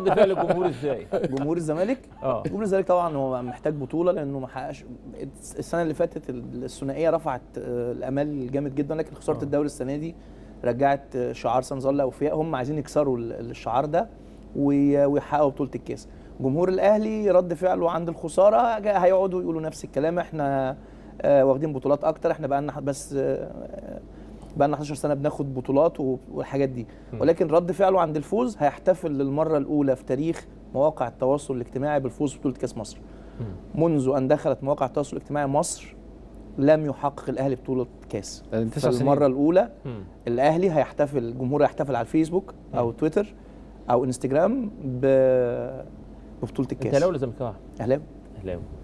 رد فعل الجمهور ازاي؟ جمهور الزمالك اه جمهور الزمالك طبعا هو محتاج بطوله لانه ما حققش السنه اللي فاتت الثنائيه رفعت آه، الامال جامد جدا لكن خساره آه. الدوري السنه دي رجعت آه، شعار سنظل اوفياء هم عايزين يكسروا ال- الشعار ده وي- ويحققوا بطوله الكاس جمهور الاهلي رد فعله عند الخساره جا- هيقعدوا يقولوا نفس الكلام احنا آه، واخدين بطولات اكتر احنا بقى لنا بس آه، بقى لنا 11 سنه بناخد بطولات و- والحاجات دي م. ولكن رد فعله عند الفوز هيحتفل للمره الاولى في تاريخ مواقع التواصل الاجتماعي بالفوز ببطوله كاس مصر منذ ان دخلت مواقع التواصل الاجتماعي مصر لم يحقق الاهلي بطوله كاس يعني تسع سنين. فالمره الاولى مم. الاهلي هيحتفل الجمهور هيحتفل على الفيسبوك او تويتر او انستجرام ب- ببطوله انت الكاس اهلاوي ولا زملكاوي؟ اهلاوي اهلاوي